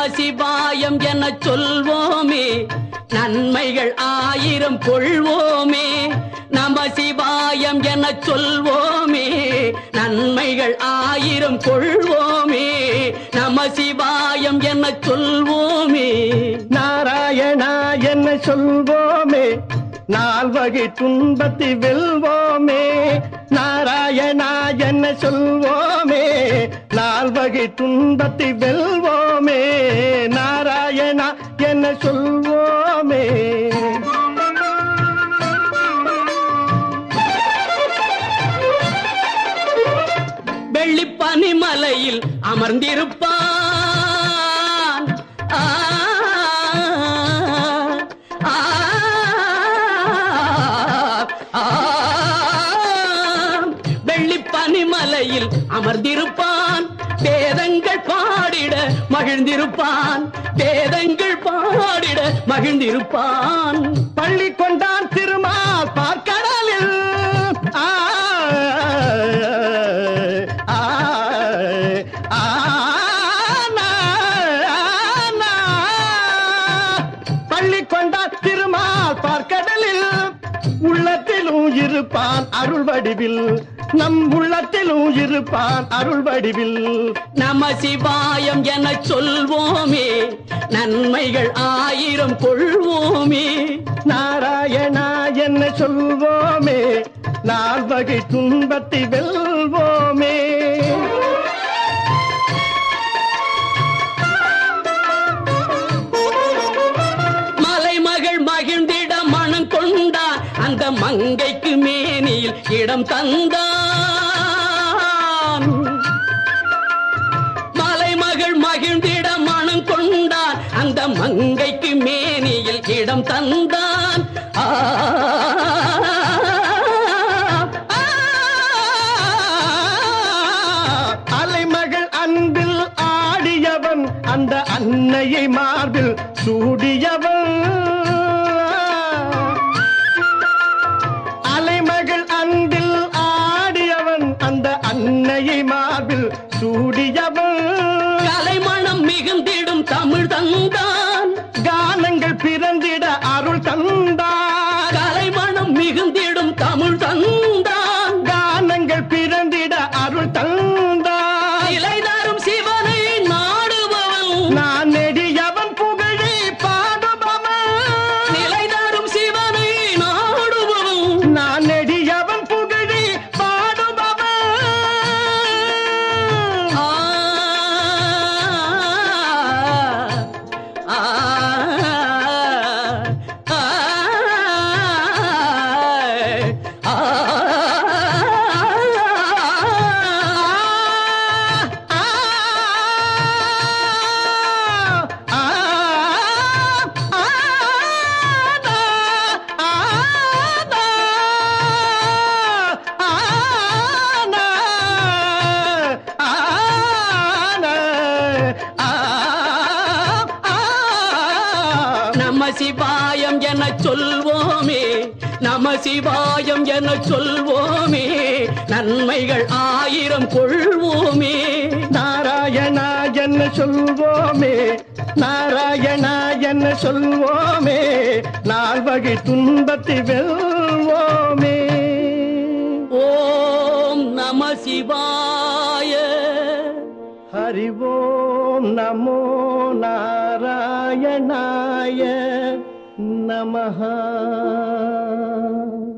சிவாயம் என சொல்வோமே நன்மைகள் ஆயிரம் கொள்வோமே நம சிவாயம் என சொல்வோமே நன்மைகள் ஆயிரம் கொள்வோமே நம சிவாயம் என சொல்வோமே நாராயணா என்ன சொல்வோமே நால்வகை துன்பத்தை வெல்வோமே நாராயணா என்ன சொல்வோமே நால்வகை துன்பத்தை வெல்வோமே நாராயணா என்ன சொல்வோமே வெள்ளி பனிமலையில் அமர்ந்திருப்பான் ஆ, ஆ, ஆ. வெள்ளி பனிமலையில் அமர்ந்திருப்பான் வேதங்கள் பாடிட மகிழ்ந்திருப்பான் வேதங்கள் பாடிட மகிழ்ந்திருப்பான் பள்ளி கொண்டான் திருமால் பார்க்கடலில் ஆ, ஆ, ஆ, நா, நா. பள்ளி கொண்டான் திருமால் பார்க்கடலில் உள்ளத்திலும் இருப்பான் அருள் வடிவில் நம் உள்ளத்திலும் இருப்பான் அருள் வடிவில் நம சிவாயம் என சொல்வோமே நன்மைகள் ஆயிரம் கொள்வோமே நாராயணா என்ன சொல்வோமே நால்வகை துன்பத்தை வெல்வோமே மலைமகள் மகிழ்ந்திட மனம் கொண்டான் அந்த மங்கைக்கு மேனியில் இடம் தந்தான் மலைமகள் மகிழ்ந்திட மனம் கொண்டான் அந்த மங்கைக்கு மேனியில் இடம் தந்தான் ஆ, ஆ, அலைமகள் அன்பில் ஆடியவன் அந்த அன்னையை மார்பில் சூடியவன் அலைமகள் அன்பில் ஆடியவன் அந்த அன்னையை மார்பில் சூடியவன் கலைமணம் மிகுந்திடும் தமிழ் தந்தான் கானங்கள் பிறந்திட அருள் தந்தார் கலைமணம் மிகுந்திடும் தமிழ் தந்தான் கானங்கள் பிறந்திட அருள் தந்தார் இலை தரும் சிவனை நாடுபவன் நான் நெடியவன் புகழே பாடுபவன் நிலை தரும் சிவனை நாடுபவன் நான் நெடியவன் புகழே பாடுபவன் ஆ, ஆ, ஆ, ஆ, நம சிவாயம் என சொல்வோமே நம சிவாயம் என சொல்வோமே நன்மைகள் ஆயிரம் கொள்வோமே நாராயணா என்ன சொல்வோமே நாராயணா என்ன சொல்வோமே நால்வகை துன்பத்தை வெல்வோமே ஓம் நம சிவாய ஹரி ஓம் நமோ நாராயணாய நமஹ